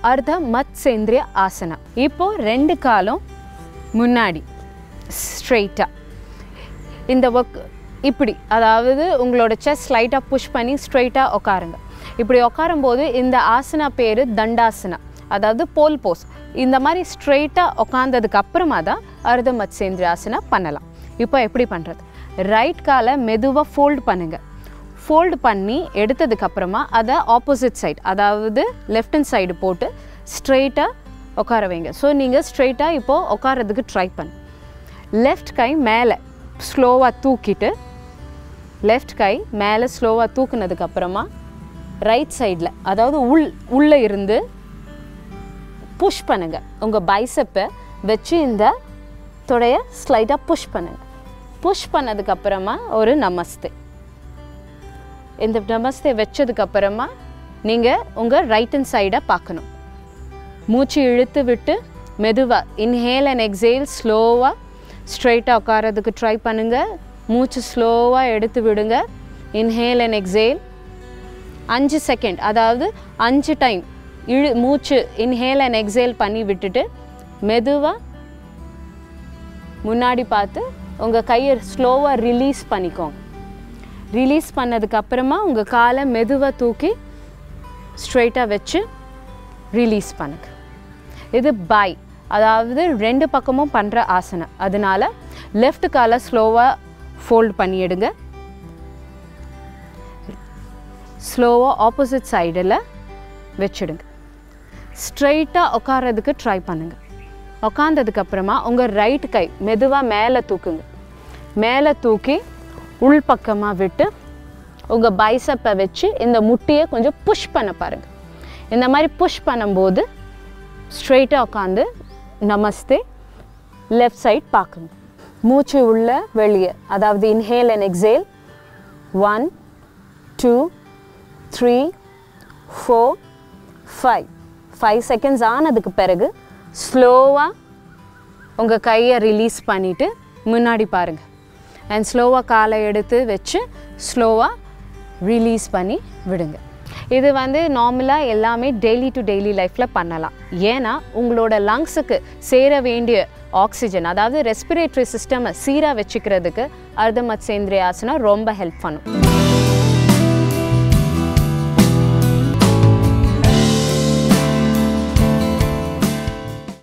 அர்த்த மத்சேந்திரிய ஆசனா இப்போ ரெண்டு காலும் முன்னாடி ஸ்ட்ரெயிட்டாக இந்த ஒர்க் இப்படி அதாவது உங்களோட செஸ்ட் லைட்டாக புஷ் பண்ணி ஸ்ட்ரெயிட்டாக உட்காருங்க இப்படி உட்காரும்போது இந்த ஆசனா பேர் தண்டாசனா அதாவது போல் போஸ் இந்த மாதிரி ஸ்ட்ரெயிட்டாக உட்காந்ததுக்கு அப்புறமா தான் அர்த்த மத்சேந்திரிய ஆசனா பண்ணலாம் இப்போ எப்படி பண்ணுறது ரைட் காலை மெதுவாக ஃபோல்ட் பண்ணுங்கள் ஃபோல்டு பண்ணி எடுத்ததுக்கு அப்புறமா அதை ஆப்போசிட் சைடு அதாவது லெஃப்ட் ஹேண்ட் சைடு போட்டு ஸ்ட்ரெயிட்டாக உட்கார வைங்க ஸோ நீங்கள் ஸ்ட்ரெயிட்டாக இப்போது உட்காரதுக்கு ட்ரை பண்ணு லெஃப்ட் கை மேலே ஸ்லோவாக தூக்கிட்டு லெஃப்ட் கை மேலே ஸ்லோவாக தூக்குனதுக்கு அப்புறமா ரைட் சைடில் அதாவது உள் உள்ளே இருந்து புஷ் பண்ணுங்க உங்கள் பைசப்பை வச்சு இந்த தொடைய ஸ்லைட்டாக புஷ் பண்ணுங்க புஷ் பண்ணதுக்கு அப்புறமா ஒரு நமஸ்தே இந்த நமஸ்தே வச்சதுக்கு அப்புறமா நீங்கள் உங்கள் ரைட் ஹேண்ட் சைடை பார்க்கணும் மூச்சு இழுத்து விட்டு மெதுவாக இன்ஹேல் அண்ட் எக்ஸேல் ஸ்லோவாக ஸ்ட்ரைட்டாக உட்காரதுக்கு ட்ரை பண்ணுங்கள் மூச்சு ஸ்லோவாக எடுத்து விடுங்க இன்ஹேல் அண்ட் எக்ஸேல் அஞ்சு செகண்ட் அதாவது அஞ்சு டைம் இழு மூச்சு இன்ஹேல் அண்ட் எக்ஸேல் பண்ணி விட்டுட்டு மெதுவாக முன்னாடி பார்த்து உங்கள் கையை ஸ்லோவாக ரிலீஸ் பண்ணிக்கோங்க ரிலீஸ் பண்ணதுக்கு அப்புறமா உங்கள் காலை மெதுவாக தூக்கி ஸ்ட்ரெயிட்டாக வச்சு ரிலீஸ் பண்ணுங்க இது பாய் அதாவது ரெண்டு பக்கமும் பண்ணுற ஆசனம் அதனால லெஃப்ட் காலை ஸ்லோவாக ஃபோல்ட் பண்ணி எடுங்க ஸ்லோவாக ஆப்போசிட் சைடில் வச்சிடுங்க ஸ்ட்ரைட்டாக உட்காரதுக்கு ட்ரை பண்ணுங்கள் உக்காந்ததுக்கு அப்புறமா உங்கள் ரைட் கை மெதுவாக மேலே தூக்குங்க மேலே தூக்கி உள்பக்கமாக விட்டு உங்கள் பைசப்பை வச்சு இந்த முட்டியை கொஞ்சம் புஷ் பண்ண பாருங்கள் இந்த மாதிரி புஷ் பண்ணும்போது ஸ்ட்ரெயிட்டாக உட்காந்து நமஸ்தே லெஃப்ட் சைட் பார்க்குங்க மூச்சு உள்ள வெளியே அதாவது inhale and exhale one two three four five five seconds ஆனதுக்கு பிறகு ஸ்லோவாக உங்கள் கையை ரிலீஸ் பண்ணிவிட்டு முன்னாடி பாருங்கள் அண்ட் ஸ்லோவாக காலை எடுத்து வச்சு ஸ்லோவாக ரிலீஸ் பண்ணி விடுங்க இது வந்து நார்மலாக எல்லாமே டெய்லி டு டெய்லி லைஃப்பில் பண்ணலாம் ஏன்னா உங்களோட லங்ஸுக்கு சேர வேண்டிய ஆக்சிஜன் அதாவது ரெஸ்பிரேட்டரி சிஸ்டமை சீராக வச்சுக்கிறதுக்கு அர்த்தமத் சேந்திரிய ஆசனம் ரொம்ப ஹெல்ப் பண்ணும்